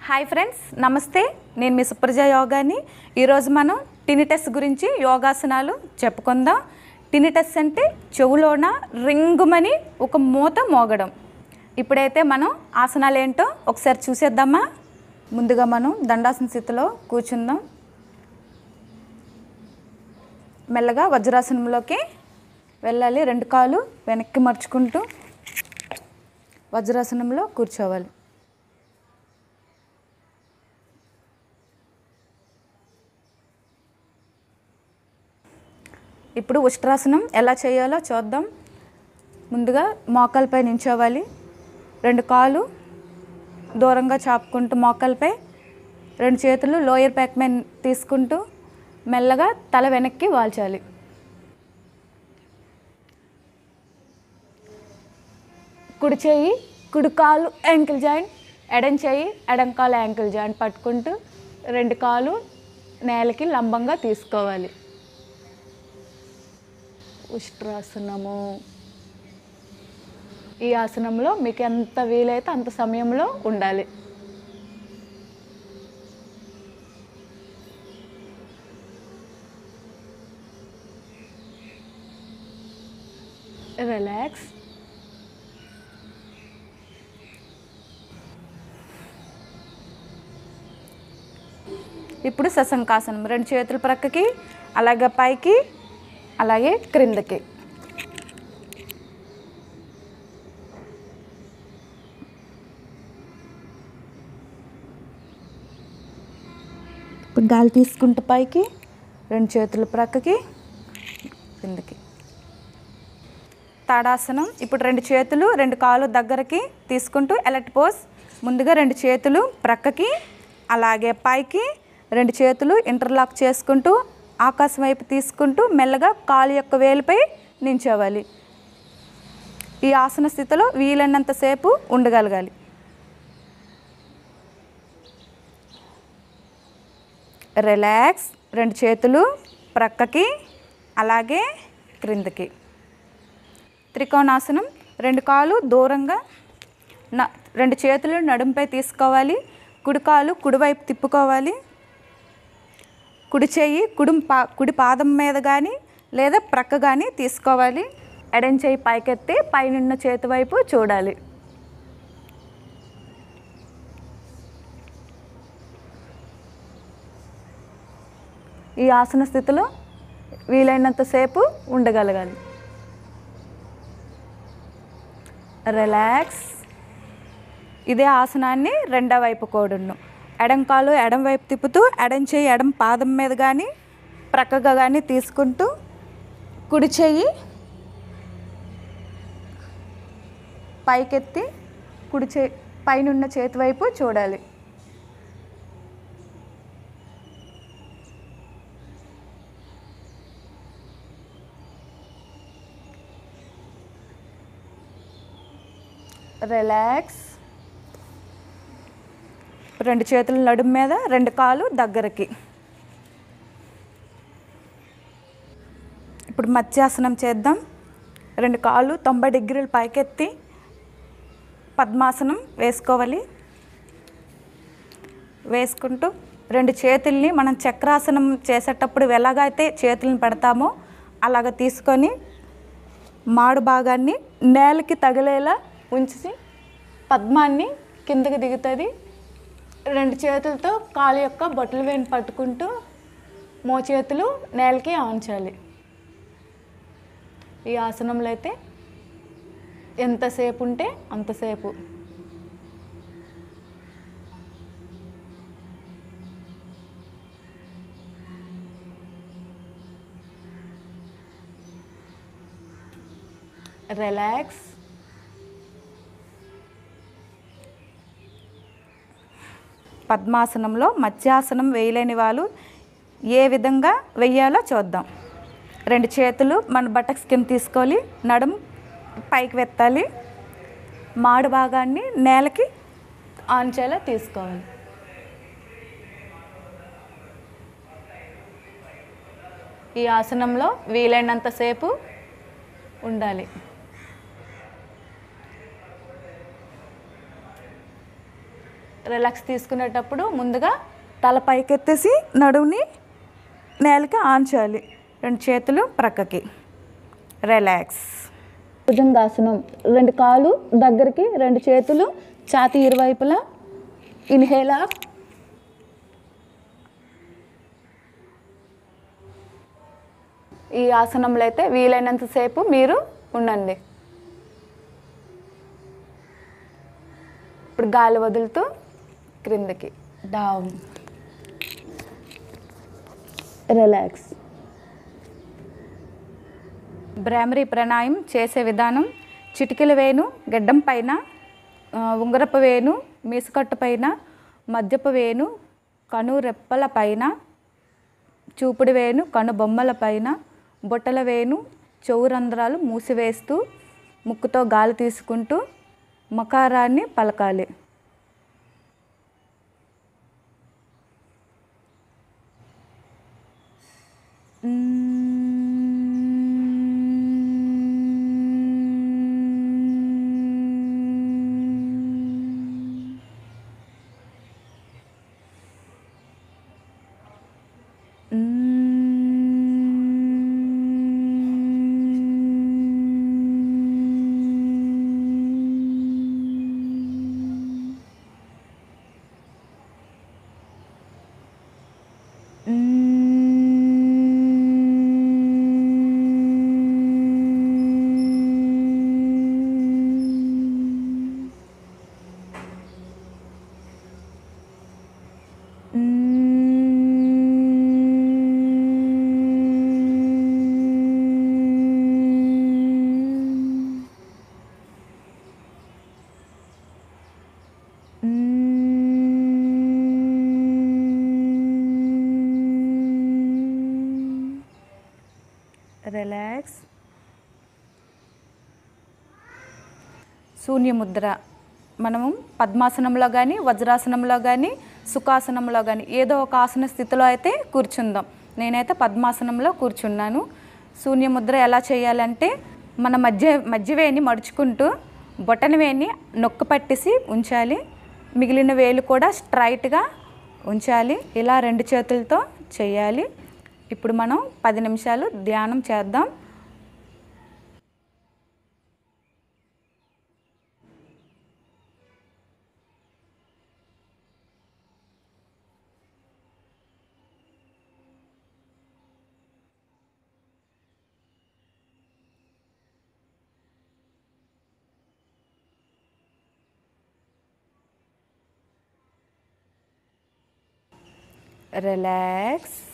hi friends నమస్తే నేను మీ సుప్రజ యోగాని ఈరోజు మనం టినిటస్ గురించి యోగాసనాలు చెప్పుకుందాం టినిటస్ అంటే చెవులోన రింగుమని ఒక మూత మోగడం ఇప్పుడైతే మనం ఆసనాలు ఏంటో ఒకసారి చూసేద్దామా ముందుగా మనం దండాసన స్థితిలో కూర్చుందాం మెల్లగా వజ్రాసనంలోకి వెళ్ళాలి రెండు కాలు వెనక్కి మర్చుకుంటూ వజ్రాసనంలో కూర్చోవాలి ఇప్పుడు ఉష్ట్రాసనం ఎలా చేయాలో చూద్దాం ముందుగా మోకాలపై నించోవాలి రెండు కాలు దూరంగా చాపుకుంటూ మోకాలపై రెండు చేతులు లోయర్ బ్యాక్ మీద తీసుకుంటూ మెల్లగా తల వెనక్కి వాల్చాలి కుడి చేయి కుడి కాలు యాంకిల్ జాయింట్ ఎడం చేయి ఎడం కాలు యాంకిల్ జాయింట్ పట్టుకుంటూ రెండు కాలు నేలకి లంబంగా తీసుకోవాలి ఉష్ట్రాసనము ఈ ఆసనంలో మీకు ఎంత వీలైతే అంత సమయంలో ఉండాలి రిలాక్స్ ఇప్పుడు సశంకాసనం రెండు చేతుల ప్రక్కకి అలాగే పైకి అలాగే క్రిందకి ఇప్పుడు గాలి తీసుకుంటూ పైకి రెండు చేతుల ప్రక్కకి క్రిందకి తాడాసనం ఇప్పుడు రెండు చేతులు రెండు కాళ్ళు దగ్గరకి తీసుకుంటూ ఎలర్ట్ పోజ్ ముందుగా రెండు చేతులు ప్రక్కకి అలాగే పైకి రెండు చేతులు ఇంటర్లాక్ చేసుకుంటూ ఆకాశం వైపు తీసుకుంటూ మెల్లగా కాలు యొక్క వేలుపై నించోవాలి ఈ ఆసన స్థితిలో వీలైనంతసేపు ఉండగలగాలి రిలాక్స్ రెండు చేతులు ప్రక్కకి అలాగే క్రిందకి త్రికోణాసనం రెండు కాలు దూరంగా న రెండు చేతులు నడుంపై తీసుకోవాలి కుడి కాలు కుడివైపు తిప్పుకోవాలి కుడి చేయి కుడి పా కుడి పాదం మీద కానీ లేదా ప్రక్క కానీ తీసుకోవాలి ఎడం చేయి పైకెత్తి పైనున్న చేతి వైపు చూడాలి ఈ ఆసన స్థితిలో వీలైనంతసేపు ఉండగలగాలి రిలాక్స్ ఇదే ఆసనాన్ని రెండో వైపు కోడును ఎడం కాలు ఎడం వైపు తిప్పుతూ ఎడం చేయి ఎడం పాదం మీద కానీ ప్రక్కగా కానీ తీసుకుంటూ కుడి చెయ్యి పైకెత్తి కుడి చే పైనున్న చేతి వైపు చూడాలి రిలాక్స్ రెండు చేతుల నడుము మీద రెండు కాలు దగ్గరకి ఇప్పుడు మత్స్యాసనం చేద్దాం రెండు కాళ్ళు తొంభై డిగ్రీలు పైకెత్తి పద్మాసనం వేసుకోవాలి వేసుకుంటూ రెండు చేతుల్ని మనం చక్రాసనం చేసేటప్పుడు ఎలాగైతే చేతులను పెడతామో అలాగ తీసుకొని మాడు భాగాన్ని నేలకి తగిలేలా ఉంచి పద్మాన్ని కిందకి దిగుతుంది రెండు చేతులతో కాలు యొక్క బొట్టలు వేని పట్టుకుంటూ మో చేతులు నేలకి ఆంచాలి ఈ ఆసనంలో అయితే ఎంతసేపు ఉంటే అంతసేపు రిలాక్స్ పద్మాసనంలో మత్స్యాసనం వేయలేని వాళ్ళు ఏ విధంగా వెయ్యాలో చూద్దాం రెండు చేతులు మన బటక్స్ కింద తీసుకోవాలి నడుము పైకి వెత్తాలి మాడు భాగాన్ని నేలకి ఆంచేలా తీసుకోవాలి ఈ ఆసనంలో వీలైనంతసేపు ఉండాలి రిలాక్స్ తీసుకునేటప్పుడు ముందుగా తల పైకెత్తేసి నడువుని నేలకి ఆన్ చేయాలి రెండు చేతులు ప్రక్కకి రిలాక్స్ భుజంగాసనం రెండు కాలు దగ్గరికి రెండు చేతులు ఛాతీ ఇరువైపులా ఇన్హేల్ అప్ ఈ ఆసనంలో అయితే వీలైనంతసేపు మీరు ఉండండి ఇప్పుడు గాలి వదులుతూ క్రిందకి డౌన్ రిలాక్స్ భ్రామరీ ప్రాణాయం చేసే విధానం చిటికెల వేను గడ్డం పైన ఆ, ఉంగరపు వేను మీసకట్టు పైన మద్యపు వేను కను రెప్పల పైన చూపుడు వేను కను బొమ్మల పైన బొట్టల వేను చెవు రంధ్రాలు మూసివేస్తూ ముక్కుతో గాలి తీసుకుంటూ మకారాన్ని పలకాలి రిలాక్స్ శూన్యముద్ర మనము పద్మాసనంలో కానీ వజ్రాసనంలో కానీ సుఖాసనంలో కానీ ఏదో ఒక ఆసన స్థితిలో అయితే కూర్చుందాం నేనైతే పద్మాసనంలో కూర్చున్నాను శూన్యముద్ర ఎలా చేయాలంటే మన మధ్య మధ్యవేని మడుచుకుంటూ బొటన వేని నొక్కు పట్టేసి ఉంచాలి మిగిలిన వేలు కూడా స్ట్రైట్గా ఉంచాలి ఇలా రెండు చేతులతో చేయాలి ఇప్పుడు మనం పది నిమిషాలు ధ్యానం చేద్దాం రిలాక్స్